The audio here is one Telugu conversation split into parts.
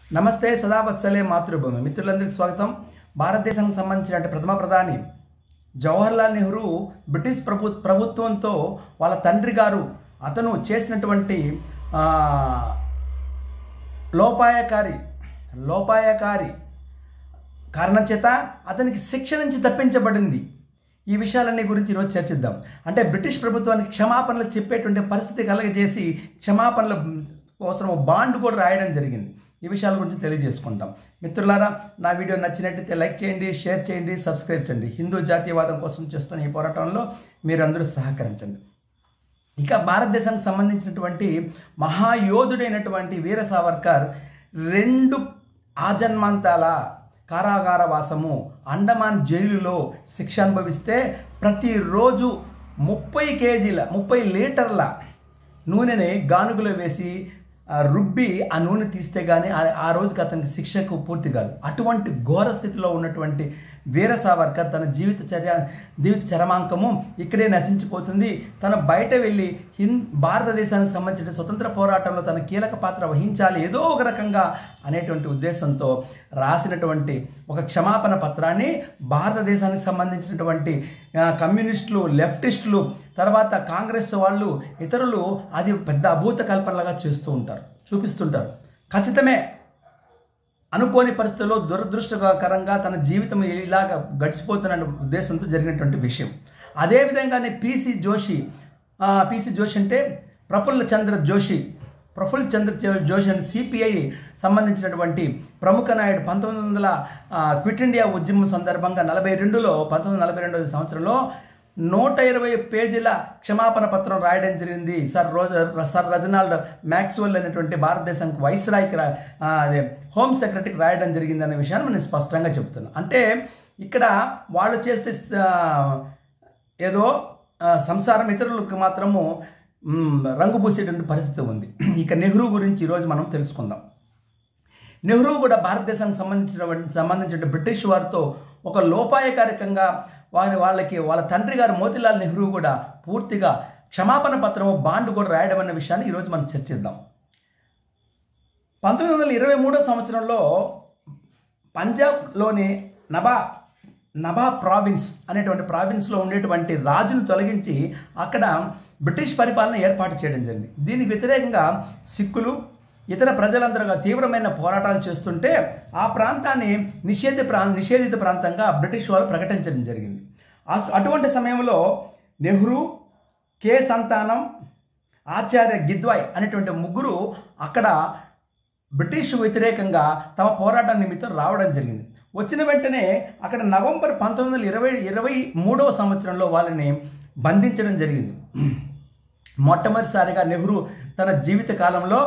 నమస్తే సదావత్సలే మాతృభూమి మిత్రులందరికీ స్వాగతం భారతదేశానికి సంబంధించిన ప్రథమ ప్రధాని జవహర్లాల్ నెహ్రూ బ్రిటిష్ ప్రభు ప్రభుత్వంతో వాళ్ళ తండ్రి గారు అతను చేసినటువంటి ఆ, లోపాయకారి లోపాయకారి కారణం చేత అతనికి శిక్ష నుంచి తప్పించబడింది ఈ విషయాలన్నీ గురించి ఈరోజు చర్చిద్దాం అంటే బ్రిటిష్ ప్రభుత్వానికి క్షమాపణలు చెప్పేటువంటి పరిస్థితి కలగజేసి క్షమాపణల కోసం బాండ్ కూడా రాయడం జరిగింది ఈ విషయాల గురించి తెలియజేసుకుంటాం మిత్రులారా నా వీడియో నచ్చినట్టయితే లైక్ చేయండి షేర్ చేయండి సబ్స్క్రైబ్ చేయండి హిందూ జాతీయవాదం కోసం చేస్తున్న ఈ పోరాటంలో మీరందరూ సహకరించండి ఇక భారతదేశానికి సంబంధించినటువంటి మహాయోధుడైనటువంటి వీర సావర్కర్ రెండు ఆజన్మాంతాల కారాగార వాసము అండమాన్ జైలులో శిక్ష అనుభవిస్తే ప్రతిరోజు ముప్పై కేజీల ముప్పై లీటర్ల నూనెని గానుగులో వేసి ఆ, రుబ్బి ఆ నూనె తీస్తే కానీ ఆ- ఆ రోజుకి అతనికి శిక్షకు పూర్తి కాదు అటువంటి ఘోర స్థితిలో ఉన్నటువంటి వీర సావర్కర్ తన జీవిత చర్య జీవిత చరమాంకము ఇక్కడే నశించిపోతుంది తను బయట వెళ్ళి హిన్ భారతదేశానికి సంబంధించిన స్వతంత్ర పోరాటంలో తన కీలక పాత్ర వహించాలి ఏదో ఒక రకంగా అనేటువంటి ఉద్దేశంతో రాసినటువంటి ఒక క్షమాపణ పత్రాన్ని భారతదేశానికి సంబంధించినటువంటి ఆ, కమ్యూనిస్టులు లెఫ్టిస్టులు తర్వాత కాంగ్రెస్ వాళ్ళు ఇతరులు అది పెద్ద అభూత కల్పనలుగా చేస్తూ ఉంటారు చూపిస్తుంటారు ఖచ్చితమే అనుకోని పరిస్థితుల్లో దురదృష్టకరంగా తన జీవితం ఇలాగ గడిచిపోతున్న ఉద్దేశంతో జరిగినటువంటి విషయం అదేవిధంగానే పిసి జోషి ఆ, పిసి జోషి అంటే ప్రఫుల్ల చంద్ర జోషి ప్రఫుల్ చంద్ర జో- జోషి అని సిపిఐ సంబంధించినటువంటి ప్రముఖ నాయుడు పంతొమ్మిది వందల ఆ, క్విట్ ఇండియా ఉద్యమం సందర్భంగా నలభై రెండులో పంతొమ్మిది వందల నలభై రెండవ సంవత్సరంలో నూట ఇరవై పేజీల క్షమాపణ పత్రం రాయడం జరిగింది సర్ రోజ సర్ రజనాల్డ్ మ్యాక్స్వెల్ అనేటువంటి భారతదేశానికి వైస్రాయ్కి రా ఆ, అదే హోమ్ సెక్రటరీకి రాయడం జరిగింది అనే విషయాన్ని నేను స్పష్టంగా చెప్తున్నాను అంటే ఇక్కడ వాళ్ళు చేస్తే ఆ, ఏదో ఆ, సంసారం ఇతరులకు మాత్రము మ్, రంగు పూసేటువంటి పరిస్థితి ఉంది ఇక నెహ్రూ గురించి ఈరోజు మనం తెలుసుకుందాం నెహ్రూ కూడా భారతదేశానికి సంబంధించిన సంబంధించిన బ్రిటిష్ వారితో ఒక లోపాయకారికంగా వారి వాళ్ళకి వాళ్ళ తండ్రి గారు మోతిలాల్ నెహ్రూ కూడా పూర్తిగా క్షమాపణ పత్రము బాండ్ కూడా రాయడం అనే విషయాన్ని ఈరోజు మనం చర్చిద్దాం పంతొమ్మిది వందల ఇరవై మూడో సంవత్సరంలో పంజాబ్లోని నబా నబా ప్రావిన్స్ అనేటువంటి ప్రావిన్స్లో ఉండేటువంటి రాజును తొలగించి అక్కడ బ్రిటిష్ పరిపాలన ఏర్పాటు చేయడం జరిగింది దీనికి వ్యతిరేకంగా సిక్కులు ఇతర ప్రజలందరూ తీవ్రమైన పోరాటాలు చేస్తుంటే ఆ ప్రాంతాన్ని నిషేధ ప్రా నిషేధిత ప్రాంతంగా బ్రిటిష్ వాళ్ళు ప్రకటించడం జరిగింది ఆ- అటువంటి సమయంలో నెహ్రూ కె సంతానం ఆచార్య గిద్వాయ్ అనేటువంటి ముగ్గురు అక్కడ బ్రిటిష్ వ్యతిరేకంగా తమ పోరాటం నిమిత్తం రావడం జరిగింది వచ్చిన వెంటనే అక్కడ నవంబర్ పంతొమ్మిది వందల ఇరవై ఇరవై మూడవ సంవత్సరంలో వాళ్ళని బంధించడం జరిగింది మొట్టమొదటిసారిగా నెహ్రూ తన జీవిత కాలంలో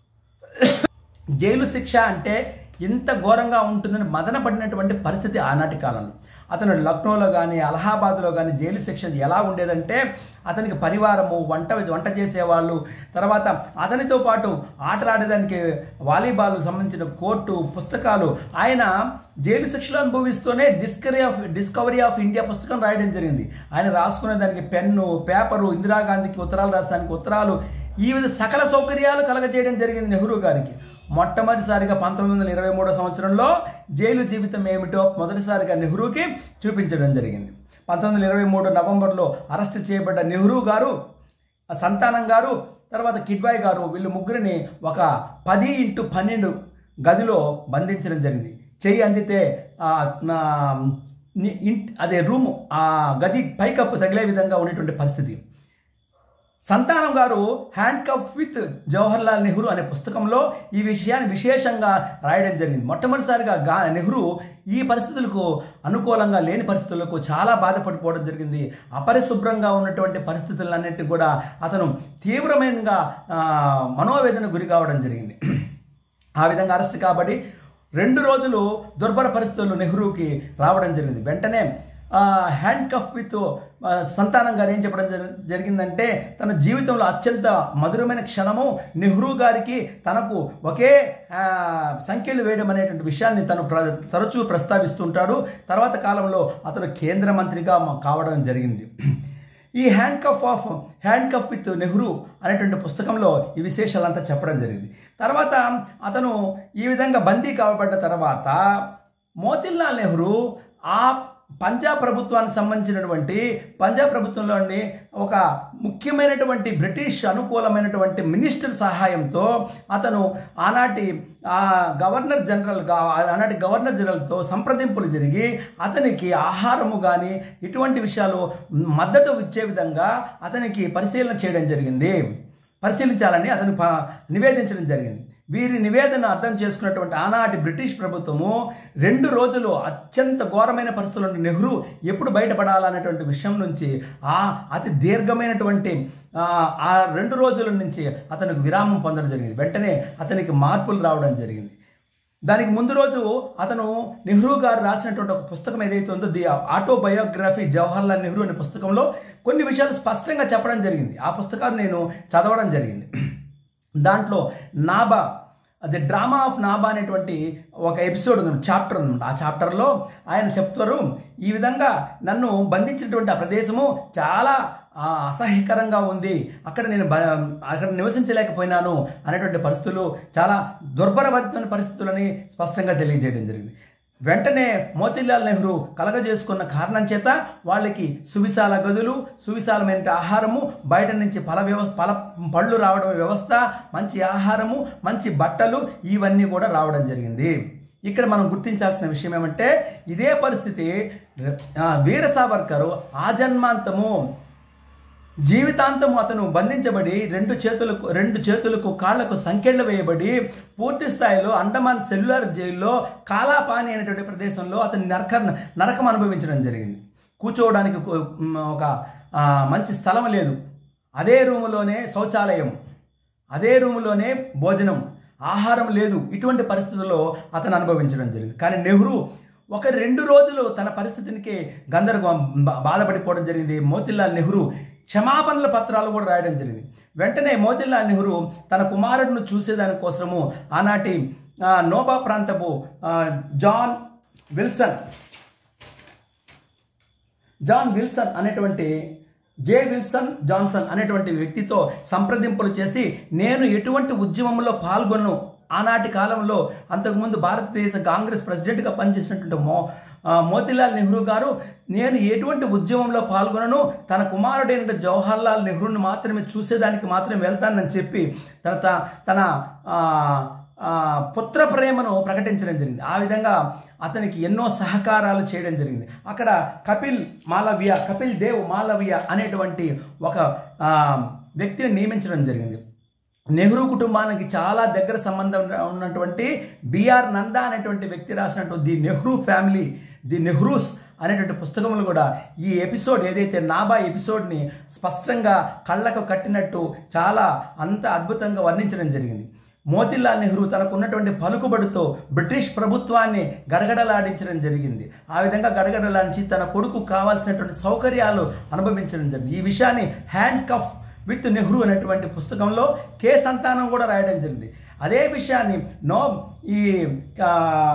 జైలు శిక్ష అంటే ఇంత ఘోరంగా ఉంటుందని మదన పడినటువంటి పరిస్థితి ఆనాటి కాలంలో అతను లక్నోలో కానీ అలహాబాద్లో కానీ జైలు శిక్ష ఎలా ఉండేదంటే అతనికి పరివారము వంట వంట చేసేవాళ్ళు తర్వాత అతనితో పాటు ఆటలాడేదానికి వాలీబాల్ సంబంధించిన కోర్టు పుస్తకాలు ఆయన జైలు శిక్షలు అనుభవిస్తూనే discovery of discovery of India పుస్తకం రాయడం జరిగింది ఆయన రాసుకునే దానికి పెన్ను పేపరు ఇందిరాగాంధీకి ఉత్తరాలు రాసడానికి ఉత్తరాలు ఈ విధ సకల సౌకర్యాలు కలగజేయడం జరిగింది నెహ్రూ గారికి మొట్టమొదటిసారిగా పంతొమ్మిది వందల ఇరవై మూడో సంవత్సరంలో జైలు జీవితం ఏమిటో మొదటిసారిగా నెహ్రూకి చూపించడం జరిగింది పంతొమ్మిది వందల ఇరవై మూడు నవంబర్లో అరెస్ట్ చేయబడ్డ నెహ్రూ గారు సంతానం గారు తర్వాత కిడ్వాయ్ గారు వీళ్ళు ముగ్గురిని ఒక పది ఇంటూ పన్నెండు గదిలో బంధించడం జరిగింది చెయ్యి అందితే ఆ, ఆ, ని- ఇంట్ అదే రూము ఆ గది పైకప్పు తగిలే విధంగా ఉండేటువంటి పరిస్థితి సంతానం గారు handcuff with Jawaharlal Nehru అనే పుస్తకంలో ఈ విషయాన్ని విశేషంగా రాయడం జరిగింది మొట్టమొదటిసారిగా గా నెహ్రూ ఈ పరిస్థితులకు అనుకూలంగా లేని పరిస్థితులకు చాలా బాధపడిపోవడం జరిగింది అపరిశుభ్రంగా ఉన్నటువంటి పరిస్థితులన్నిటి కూడా అతను తీవ్రమైనగా ఆ, మనోవేదన గురి కావడం జరిగింది ఆ విధంగా అరెస్ట్ కాబట్టి రెండు రోజులు దుర్భర పరిస్థితుల్లో నెహ్రూకి రావడం జరిగింది వెంటనే హ్యాండ్ కఫ్ విత్ సంతానం గారు ఏం చెప్పడం జరి- జరిగిందంటే తన జీవితంలో అత్యంత మధురమైన క్షణము నెహ్రూ గారికి తనకు ఒకే ఆ, సంఖ్యలు వేయడం అనేటువంటి విషయాన్ని తను ప్ర తరచూ ప్రస్తావిస్తుంటాడు తర్వాత కాలంలో అతను కేంద్ర మంత్రిగా మ- కావడం జరిగింది ఈ handcuff of handcuff with Nehru అనేటువంటి పుస్తకంలో ఈ విశేషాలంతా చెప్పడం జరిగింది తర్వాత అతను ఈ విధంగా బందీ కావబడ్డ తర్వాత మోతిలాల్ నెహ్రూ ఆ పంజాబ్ ప్రభుత్వానికి సంబంధించినటువంటి పంజాబ్ ప్రభుత్వంలోని ఒక ముఖ్యమైనటువంటి బ్రిటిష్ అనుకూలమైనటువంటి మినిస్టర్ సహాయంతో అతను ఆనాటి ఆ గవర్నర్ జనరల్ గా- ఆనాటి గవర్నర్ జనరల్తో సంప్రదింపులు జరిగి అతనికి ఆహారము కానీ ఇటువంటి విషయాలు మద్దతు ఇచ్చే విధంగా అతనికి పరిశీలన చేయడం జరిగింది పరిశీలించాలని అతను ప- నివేదించడం జరిగింది వీరి నివేదన అర్థం చేసుకున్నటువంటి ఆనాటి బ్రిటిష్ ప్రభుత్వము రెండు రోజులు అత్యంత ఘోరమైన పరిస్థితుల్లో ఉన్న నెహ్రూ ఎప్పుడు బయటపడాలనేటువంటి విషయం నుంచి ఆ అతి దీర్ఘమైనటువంటి ఆ, ఆ రెండు రోజుల నుంచి అతనికి విరామం పొందడం జరిగింది వెంటనే అతనికి మార్పులు రావడం జరిగింది దానికి ముందు రోజు అతను నెహ్రూ గారు రాసినటువంటి ఒక పుస్తకం ఏదైతే ఉందో ది ఆటోబయోగ్రఫీ జవహర్లాల్ నెహ్రూ అనే పుస్తకంలో కొన్ని విషయాలు స్పష్టంగా చెప్పడం జరిగింది ఆ పుస్తకాన్ని నేను చదవడం జరిగింది దాంట్లో Nabha the drama of Nabha అనేటువంటి ఒక ఎపిసోడ్ ఉంది చాప్టర్ ఉంది ఆ చాప్టర్లో ఆయన చెప్తారు ఈ విధంగా నన్ను బంధించినటువంటి ఆ ప్రదేశము చాలా ఆ, అసహ్యకరంగా ఉంది అక్కడ నేను బ- అక్కడ నివసించలేకపోయినాను అనేటువంటి పరిస్థితులు చాలా దుర్భరమైన పరిస్థితులని స్పష్టంగా తెలియజేయడం జరిగింది వెంటనే మోతీలాల్ నెహ్రూ కలగజేసుకున్న కారణం చేత వాళ్ళకి సువిశాల గదులు సువిశాలమైన ఆహారము బయట నుంచి ఫల వ్యవ ఫల పళ్ళు రావడం వ్యవస్థ మంచి ఆహారము మంచి బట్టలు ఇవన్నీ కూడా రావడం జరిగింది ఇక్కడ మనం గుర్తించాల్సిన విషయం ఏమంటే ఇదే పరిస్థితి ఆ, వీర సావర్కరు ఆజన్మాంతము జీవితాంతము అతను బంధించబడి రెండు చేతులకు రెండు చేతులకు కాళ్లకు సంకెళ్ళు వేయబడి పూర్తి స్థాయిలో అండమాన్ సెల్యులర్ జైల్లో కాలాపాని అనేటువంటి ప్రదేశంలో అతను నరక నరకం అనుభవించడం జరిగింది కూర్చోవడానికి ఒక- ఒక ఆ, మంచి స్థలం లేదు అదే రూములోనే శౌచాలయం అదే రూములోనే భోజనం ఆహారం లేదు ఇటువంటి పరిస్థితుల్లో అతను అనుభవించడం జరిగింది కానీ నెహ్రూ ఒక రెండు రోజులు తన పరిస్థితికి గందరగోళం బా- బాధపడిపోవడం జరిగింది మోతిలాల్ నెహ్రూ క్షమాపణల పత్రాలు కూడా రాయడం జరిగింది వెంటనే మోతిలాల్ నెహ్రూ తన కుమారుడిని చూసేదాని కోసము ఆనాటి ఆ, నోబా ప్రాంతపు ఆ, జాన్ విల్సన్ జాన్ విల్సన్ అనేటువంటి జే విల్సన్ జాన్సన్ అనేటువంటి వ్యక్తితో సంప్రదింపులు చేసి నేను ఎటువంటి ఉద్యమంలో పాల్గొను ఆనాటి కాలంలో అంతకుముందు భారతదేశ కాంగ్రెస్ ప్రెసిడెంట్గా పనిచేసినటువంటి మో ఆ, మోతీలాల్ నెహ్రూ గారు నేను ఎటువంటి ఉద్యమంలో పాల్గొనను తన కుమారుడైన జవహర్లాల్ నెహ్రూని మాత్రమే చూసేదానికి మాత్రమే వెళ్తానని చెప్పి తన త- తన ఆ, ఆ, పుత్ర ప్రేమను ప్రకటించడం జరిగింది ఆ విధంగా అతనికి ఎన్నో సహకారాలు చేయడం జరిగింది అక్కడ కపిల్ మాలవ్య కపిల్ దేవ్ మాలవ్య అనేటువంటి ఒక ఆ, వ్యక్తిని నియమించడం జరిగింది నెహ్రూ కుటుంబానికి చాలా దగ్గర సంబంధం ఉన్నటువంటి బిఆర్ నందా అనేటువంటి వ్యక్తి రాసినటువంటి the Nehru family the Nehrus అనేటువంటి పుస్తకంలో కూడా ఈ ఎపిసోడ్ ఏదైతే నాబా ఎపిసోడ్ని స్పష్టంగా కళ్ళకు కట్టినట్టు చాలా అంత అద్భుతంగా వర్ణించడం జరిగింది మోతిలాల్ నెహ్రూ తనకు ఉన్నటువంటి పలుకుబడితో బ్రిటిష్ ప్రభుత్వాన్ని గడగడలాడించడం జరిగింది ఆ విధంగా గడగడలాడించి తన కొడుకు కావాల్సినటువంటి సౌకర్యాలు అనుభవించడం జరిగింది ఈ విషయాన్ని హ్యాండ్ కఫ్ విత్ నెహ్రూ అనేటువంటి పుస్తకంలో కే సంతానం కూడా రాయడం జరిగింది అదే విషయాన్ని నో ఈ ఆ,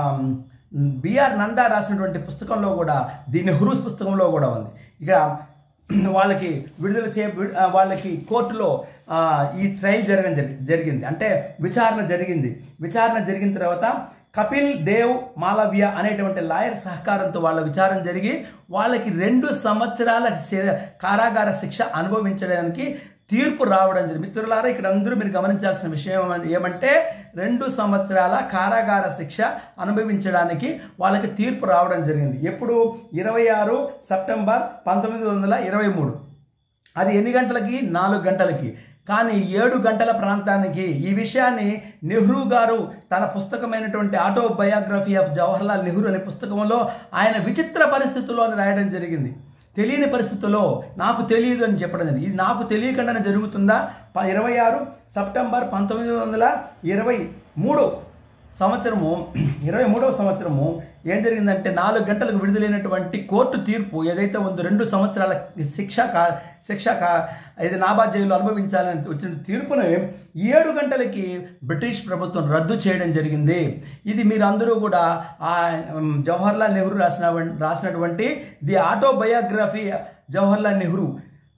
బిఆర్ నందా రాసినటువంటి పుస్తకంలో కూడా ది నెహ్రూస్ పుస్తకంలో కూడా ఉంది ఇక వాళ్ళకి విడుదల చే వి- ఆ, వాళ్ళకి కోర్టులో ఆ, ఈ ట్రయల్ జరగడం జరి- జరిగింది అంటే విచారణ జరిగింది విచారణ జరిగిన తర్వాత కపిల్ దేవ్ మాలవ్య అనేటువంటి లాయర్ సహకారంతో వాళ్ళ విచారణ జరిగి వాళ్ళకి రెండు సంవత్సరాల శి- కారాగార శిక్ష అనుభవించడానికి తీర్పు రావడం జరిగింది మిత్రులారా ఇక్కడ అందరూ మీరు గమనించాల్సిన విషయం ఏమ- ఏమంటే రెండు సంవత్సరాల కారాగార శిక్ష అనుభవించడానికి వాళ్ళకి తీర్పు రావడం జరిగింది ఎప్పుడు ఇరవై ఆరు సెప్టెంబర్ పంతొమ్మిది వందల ఇరవై మూడు అది ఎన్ని గంటలకి నాలుగు గంటలకి కానీ ఏడు గంటల ప్రాంతానికి ఈ విషయాన్ని నెహ్రూ గారు తన పుస్తకమైనటువంటి ఆటోబయోగ్రఫీ ఆఫ్ జవహర్లాల్ నెహ్రూ అనే పుస్తకంలో ఆయన విచిత్ర పరిస్థితుల్లో అని రాయడం జరిగింది తెలియని పరిస్థితుల్లో నాకు తెలియదు అని చెప్పడం జరిగింది ఇది నాకు తెలియకుండానే జరుగుతుందా ప- ఇరవై ఆరు సెప్టెంబర్ పంతొమ్మిది వందల ఇరవై మూడు సంవత్సరము ఇరవై మూడవ సంవత్సరము ఏం జరిగిందంటే నాలుగు గంటలకు విడుదలైనటువంటి కోర్టు తీర్పు ఏదైతే ఉందో రెండు సంవత్సరాల శిక్ష కా శిక్ష కా ఇది నాబా జైలు అనుభవించాలని వచ్చిన తీర్పును ఏడు గంటలకి బ్రిటిష్ ప్రభుత్వం రద్దు చేయడం జరిగింది ఇది మీరు అందరూ కూడా ఆ ఉమ్, జవహర్లాల్ నెహ్రూ రాసిన రాసినటువంటి ది ఆటోబయోగ్రఫీ జవహర్లాల్ నెహ్రూ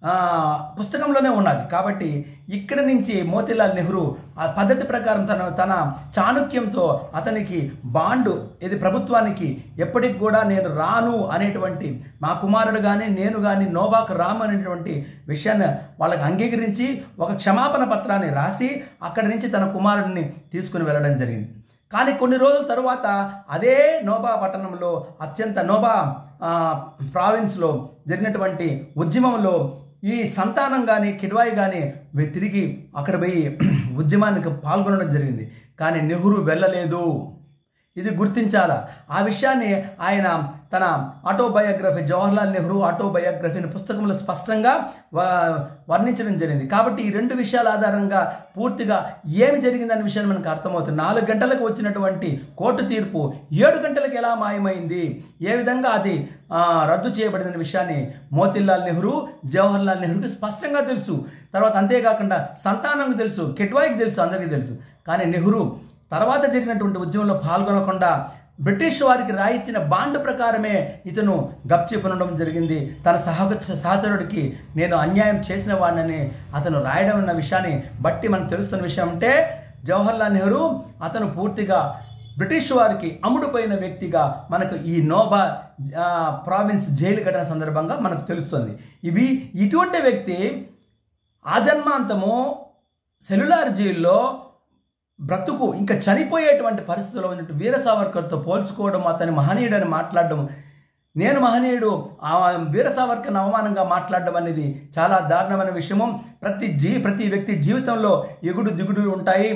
ఆ, పుస్తకంలోనే ఉన్నది కాబట్టి ఇక్కడ నుంచి మోతీలాల్ నెహ్రూ ఆ పద్ధతి ప్రకారం తన తన చాణుక్యంతో అతనికి బాండు ఇది ప్రభుత్వానికి ఎప్పటికి కూడా నేను రాను అనేటువంటి మా కుమారుడు కానీ నేను కానీ నోబాకు రాము అనేటువంటి విషయాన్ని వాళ్ళకి అంగీకరించి ఒక క్షమాపణ పత్రాన్ని రాసి అక్కడి నుంచి తన కుమారుడిని తీసుకుని వెళ్ళడం జరిగింది కానీ కొన్ని రోజుల తరువాత అదే నోబా పట్టణంలో అత్యంత నోబా ఆ, ప్రావిన్స్లో జరిగినటువంటి ఉద్యమంలో ఈ సంతానం కానీ కిడ్వాయి కానీ తిరిగి అక్కడ పోయి ఉద్యమానికి పాల్గొనడం జరిగింది కానీ నెహ్రూ వెళ్ళలేదు ఇది గుర్తించాలా ఆ విషయాన్ని ఆయన తన ఆటోబయోగ్రఫీ జవహర్లాల్ నెహ్రూ ఆటోబయోగ్రఫీని పుస్తకంలో స్పష్టంగా వ- వర్ణించడం జరిగింది కాబట్టి ఈ రెండు విషయాల ఆధారంగా పూర్తిగా ఏమి జరిగిందనే విషయాన్ని మనకు అర్థమవుతుంది నాలుగు గంటలకు వచ్చినటువంటి కోర్టు తీర్పు ఏడు గంటలకు ఎలా మాయమైంది ఏ విధంగా అది ఆ, రద్దు చేయబడిన విషయాన్ని మోతిలాల్ నెహ్రూ జవహర్లాల్ నెహ్రూకి స్పష్టంగా తెలుసు తర్వాత అంతేకాకుండా సంతానంకు తెలుసు కెట్వాయికి తెలుసు అందరికీ తెలుసు కానీ నెహ్రూ తర్వాత జరిగినటువంటి ఉద్యమంలో పాల్గొనకుండా బ్రిటిష్ వారికి రాయిచ్చిన బాండ్ ప్రకారమే ఇతను గప్చిపనడం జరిగింది తన సహ సహచరుడికి నేను అన్యాయం చేసిన వాడినని అతను రాయడం అన్న విషయాన్ని బట్టి మనకు తెలుస్తున్న విషయం అంటే జవహర్లాల్ నెహ్రూ అతను పూర్తిగా బ్రిటిష్ వారికి అమ్ముడుపోయిన వ్యక్తిగా మనకు ఈ నోబా ఆ, ప్రావిన్స్ జైలు ఘటన సందర్భంగా మనకు తెలుస్తుంది ఇవి ఇటువంటి వ్యక్తి ఆజన్మాంతము సెల్యులార్ జైల్లో బ్రతుకు ఇంకా చనిపోయేటువంటి పరిస్థితిలో ఉన్నట్టు వీర సావర్కర్తో పోల్చుకోవడం అతని మహనీయుడని మాట్లాడడం నేను మహనీయుడు ఆ వీర సావర్కర్ని అవమానంగా మాట్లాడడం అనేది చాలా దారుణమైన విషయము ప్రతి జీ ప్రతి వ్యక్తి జీవితంలో ఎగుడు దిగుడు ఉంటాయి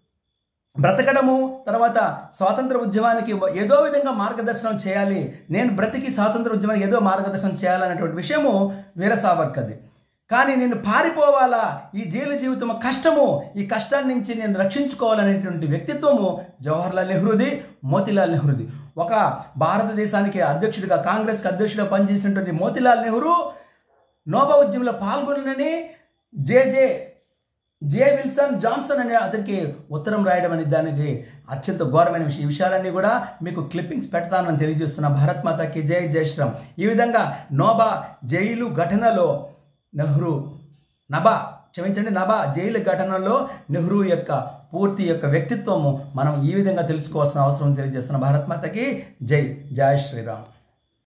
బ్రతకడము తర్వాత స్వాతంత్ర ఉద్యమానికి ఏదో విధంగా మార్గదర్శనం చేయాలి నేను బ్రతికి స్వాతంత్ర ఉద్యమానికి ఏదో మార్గదర్శనం చేయాలనేటువంటి విషయము వీర సావర్కర్ది కానీ నేను పారిపోవాలా ఈ జైలు జీవితం కష్టము ఈ కష్టాన్ని నుంచి నేను రక్షించుకోవాలనేటువంటి వ్యక్తిత్వము జవహర్లాల్ నెహ్రూది మోతిలాల్ నెహ్రూది ఒక భారతదేశానికి అధ్యక్షుడిగా కాంగ్రెస్కి అధ్యక్షుడిగా పనిచేసినటువంటి మోతిలాల్ నెహ్రూ నోబా ఉద్యమంలో పాల్గొనని జే జే జే విల్సన్ జాన్సన్ అనే అతనికి ఉత్తరం రాయడం అనే దానికి అత్యంత ఘోరమైన విషయం ఈ విషయాలన్నీ కూడా మీకు క్లిప్పింగ్స్ పెడతానని తెలియజేస్తున్నా భారత్ మాతాకి జై జై శ్రీరామ్ ఈ విధంగా నోబా జైలు ఘటనలో నెహ్రూ నబా క్షమించండి నబా జైలు ఘటనలో నెహ్రూ యొక్క పూర్తి యొక్క వ్యక్తిత్వము మనం ఈ విధంగా తెలుసుకోవాల్సిన అవసరం తెలియజేస్తున్న భారత్ మాతకి జై జై శ్రీరామ్